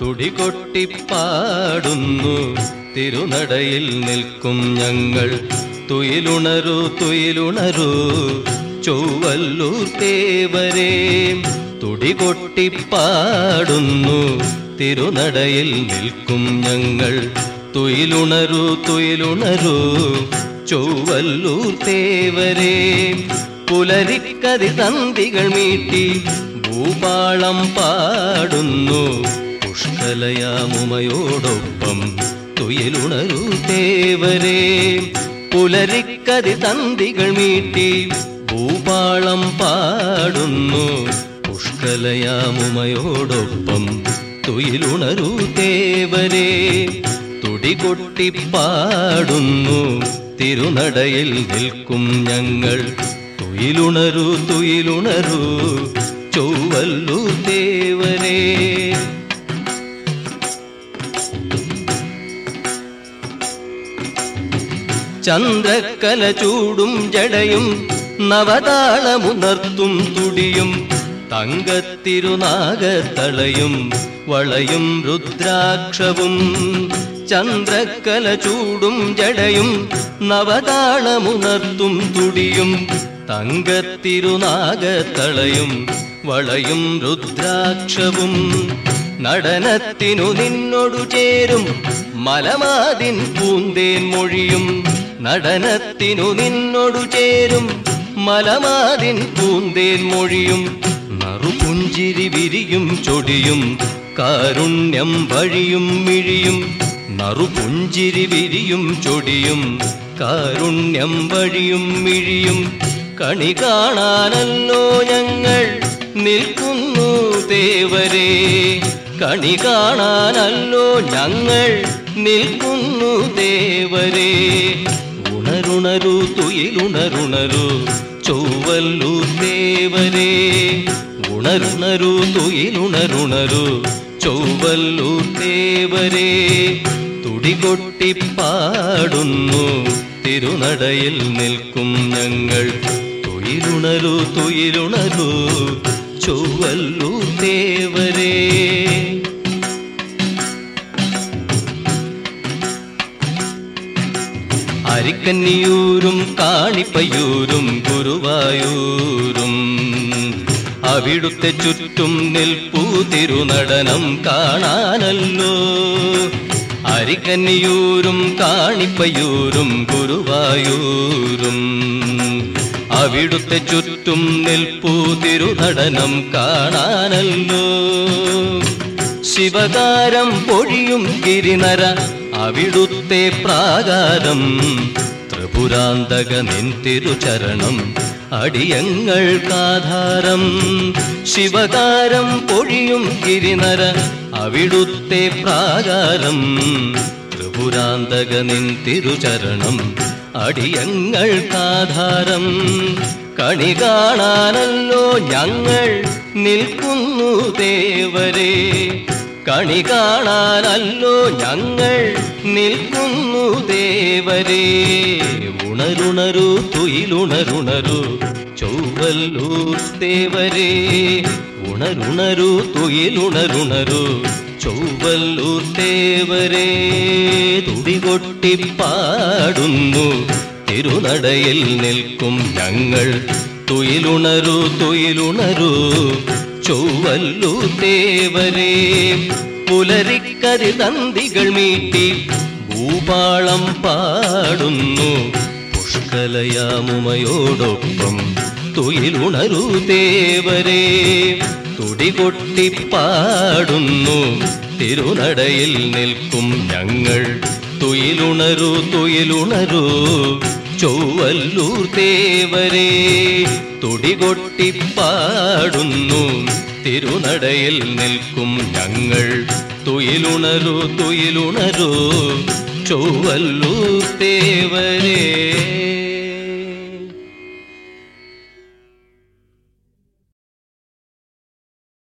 തുടികൊട്ടിപ്പാടുന്നു തിരുനടയിൽ നിൽക്കും ഞങ്ങൾ തുയിലുണരൂ തുയിലുണരൂ ചൊവ്വല്ലൂർ തേവരേ തുടികൊട്ടിപ്പാടുന്നു തിരുനടയിൽ നിൽക്കും ഞങ്ങൾ തുയിലുണരൂ തുയിലുണരൂ ചൊവ്വല്ലൂർ തേവരേ പുലരിക്കതി തന്തികൾ മീട്ടി ഭൂപാളം പാടുന്നു പുഷ്കലയാമുമയോടൊപ്പം തുയിലുണരൂ തേവരേ പുലരിക്കതി തന്തികൾ മീട്ടി ഭൂപാളം പാടുന്നു പുഷ്കലയാമുമയോടൊപ്പം തുയിലുണരൂ തേവരേ തുടികൊട്ടിപ്പാടുന്നു തിരുനടയിൽ നിൽക്കും ഞങ്ങൾ തുയിലുണരൂ തുയിലുണരൂ ചൊവ്വല്ലൂ തേവരേ ചന്ദ്രക്കല ചൂടും ജടയും നവതാളമുണർത്തും തുടിയും തങ്കത്തിരുനാഗത്തളയും വളയും രുദ്രാക്ഷവും ചന്ദ്രക്കല ചൂടും ജടയും നവതാളമുണർത്തും തുടിയും തങ്കത്തിരുനാഗത്തളയും വളയും രുദ്രാക്ഷവും നടനത്തിനു നിന്നോടു ചേരും മലമാതിൻ പൂന്തേൻ മൊഴിയും നടനത്തിനു നിന്നോടു ചേരും മലമാതിൻ പൂന്തേൻ മൊഴിയും നറുപുഞ്ചിരി വിരിയും ചൊടിയും കാരുണ്യം വഴിയും മിഴിയും നറുപുഞ്ചിരി വിരിയും ചൊടിയും കാരുണ്യം വഴിയും മിഴിയും കണി കാണാനല്ലോ ഞങ്ങൾ നിൽക്കുന്നു ദേവരേ കണി കാണാനല്ലോ ഞങ്ങൾ നിൽക്കുന്നു ദേവരേ ഉണരുണരു തുയിലുണരുണരു ചൊവ്വല്ലു ദേവരേ ഉണരുണരു തുയിലുണരുണരു ചൊവ്വല്ലു ദേവരേ തുടികൊട്ടിപ്പാടുന്നു തിരുനടയിൽ നിൽക്കും ഞങ്ങൾ തുയിലുണരു തുയിലുണരു ചൊവ്വല്ലു ദേവരേ അരിക്കന്നിയൂരും കാണിപ്പയ്യൂരും ഗുരുവായൂരും അവിടുത്തെ ചുറ്റും നിൽപ്പൂ തിരുനടനം കാണാനല്ലോ അരിക്കന്നിയൂരും കാണിപ്പയ്യൂരും ഗുരുവായൂരും അവിടുത്തെ ചുറ്റും നിൽപ്പൂ തിരുനടനം കാണാനല്ലോ ശിവകാരം പൊഴിയും ഗിരിനര അവിടുത്തെ പ്രാകാരം ത്രിപുരാന്തക നിൻ തിരുചരണം അടിയങ്ങൾക്കാധാരം ശിവകാരം പൊഴിയും ഗിരിനര അവിടുത്തെ പ്രാകാരം ത്രിപുരാന്തക നിൻ തിരുചരണം അടിയങ്ങൾക്കാധാരം കണി കാണാനല്ലോ ഞങ്ങൾ നിൽക്കുന്നു ദേവരേ കണി കാണാനല്ലോ ഞങ്ങൾ നിൽക്കുന്നു ദേവരേ ഉണരുണരു തുയിലുണരുണരു ചൊവ്വല്ലൂർ ദേവരേ ഉണരുണരു തുയിലുണരുണരു ചൊവ്വല്ലൂർ ദേവരേ തുടികൊട്ടിപ്പാടുന്നു തിരുനടയിൽ നിൽക്കും ഞങ്ങൾ തുയിലുണരു തുയിലുണരു ചൊവ്വല്ലു ദേവരേ പുലരിക്കരി തന്തികൾ മീട്ടി ഭൂപാളം പാടുന്നു പുഷ്കലയാമുമയോടൊപ്പം തുയിലുണരു ദേവരേ തുടികൊട്ടിപ്പാടുന്നു തിരുനടയിൽ നിൽക്കും ഞങ്ങൾ തുയിലുണരു തുയിലുണരു ചൊവ്വല്ലൂർ തേവരേ തുടികൊട്ടിപ്പാടുന്നു തിരുനടയിൽ നിൽക്കും ഞങ്ങൾ തുയിലുണരു തുയിലുണരു ചൊവ്വല്ലൂർ തേവരേ